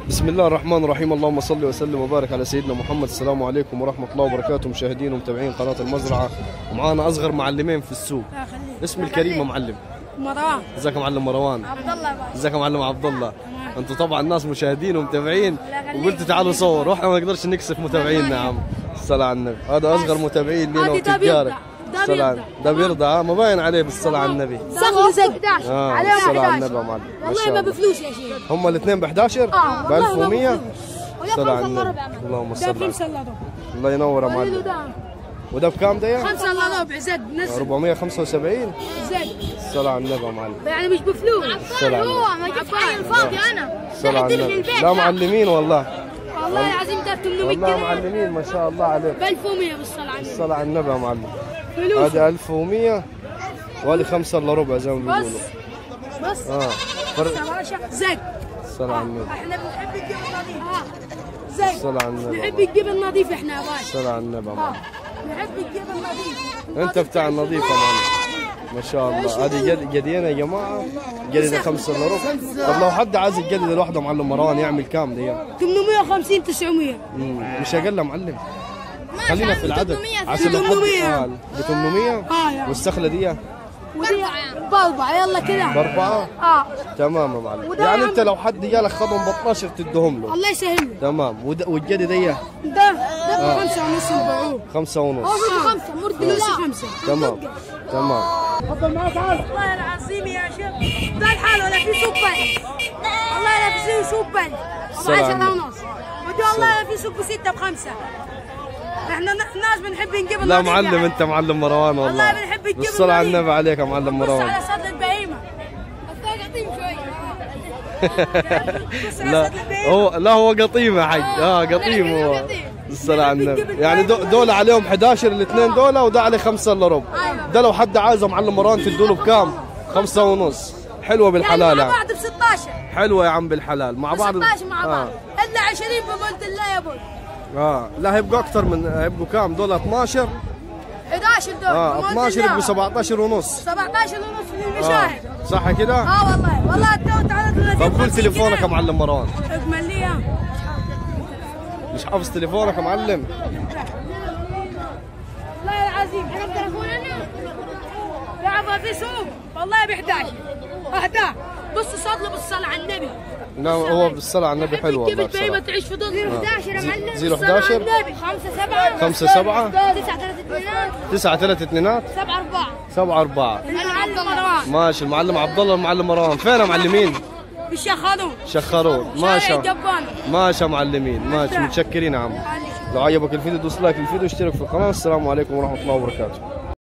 بسم الله الرحمن الرحيم اللهم صل وسلم وبارك على سيدنا محمد السلام عليكم ورحمة الله وبركاته مشاهدين ومتابعين قناة المزرعة ومعانا أصغر معلمين في السوق اسم الكريم يا معلم مروان ازيك يا معلم مروان عبد الله باشا ازيك يا معلم عبد الله انتوا طبعا ناس مشاهدين ومتابعين وقلت تعالوا صور واحنا ما نقدرش نكسف متابعينا يا عم الصلاة على النبي هذا أصغر متابعين لينا هذه ده وتجارة بيرضع. ده الصلاة على- بيرضع. ده بيرضى ها ما باين عليه بالصلاة على النبي صغر زي 11 اه عليهم الصلاة على 11 النبي يا معلم ما والله شاء ما الله بفلوس يا شيخ هم الاثنين ب 11 اه ب والله ما 1100 بفلوس. ولا الصلاة على خمسة النبي الا ربع اللهم ده صل على خمسة الا ربع الله ينور يا قولي له معلم ده وده بكام ده يا؟ خمسة الا ربع زد نزل 475 زد الصلاة على النبي يا معلم يعني مش بفلوس الصلاة على النبي ما جبت عيل فاضي انا الصلاة على تحت النبي البيت لا معلمين والله والله العظيم ده 800 والله جنيه معلمين ما شاء الله عليك ب 1100 بالصلاة على النبي الصلاة على النبي يا معلم فلوس هذه 1100 وهذه خمسة الا ربع زي ما بس بيقولوا بس اه فرق يا باشا زد الصلاة على النبي احنا بنحب الجيب النظيف اه زد الصلاة على النبي نحب الجيب النظيف احنا يا باشا الصلاة على النبي يا اه معلم نحب الجيب النظيف انت بتاع النظيف يا معلم ما شاء الله هذه جد جدينا يا جماعة جديدة خمسة الا ربع طب لو حد عايز الجديدة لوحده معلم مروان يعمل كام دي 850 900 مم، مش اقل يا معلم خلينا في العدد عشان لو حد 800. آه، ب 800 اه يا والسخلة دي ودي باربعة يلا كده بأربعة اه تمام يا معلم وده يعني يا انت عم- لو حد جالك خدهم ب 12 تدهم له الله يسهل له. تمام ود- والجدي دي ده ده بخمسة ونص البعوض خمسة ونص هو بخمسة مرد فلوسي خمسة تمام تمام تفضل معاك والله العظيم يا شيخ ده الحال ولا في سوق بلد والله لا في سوق بلد السلام بعشرة عليكم. ونص ودي والله لا في سوق بستة بخمسة احنا ن- ناس بنحب نجيب لا النظيف معلم يعني. انت معلم مروان والله والله بنحب الجبن بالصلاة على النظيف. النبي عليك يا معلم بص مروان على صدر البهيمة بس قطيم شوي بص على لا صدر البهيمة هو لا هو قطيم يا حاج اه قطيم هو بالصلاة على النبي يعني دو- دول عليهم 11 الاثنين دول وده عليه خمسة الا ربع ده لو حد عايزه معلم مروان تدوا له بكام؟ خمسة ونص حلوة بالحلال يعني مع يعني. بعض ب 16 حلوة يا عم بالحلال مع ب بعض 16 مع بعض آه. الا 20 بقولت الله يا ابوي اه لا هيبقوا اكثر من هيبقوا كام دول 12 11 دول اه بقولت 12 الله. يبقوا 17 ونص 17 ونص آه. للمشاهد صح كده؟ اه والله والله التوت على 30 طب قول 50 تليفونك يا جنيه. معلم مروان اجمل لي إياه. مش حافظ تليفونك يا معلم والله العظيم انا بتليفون انا لعبه في سوق والله ب 11 اهداه بص صلوا بالصلاه على النبي لا هو بالصلاة على النبي حلو والله جبت بهيمه بصراحة تعيش في ظل 11 يا معلم زيرو بالصلاة 11 على النبي 5 7 5 7 9 3 2 9 3 2 7 4 7 4 انا معلم مروان ماشي المعلم عبد الله المعلم مروان فين يا معلمين؟ بالشيخ خالد شخرون شارع ماشي الجبان ماشي يا معلمين ماشي متشكرين يا عم لو عجبك الفيديو دوس لايك الفيديو اشترك في القناة السلام عليكم ورحمة الله وبركاته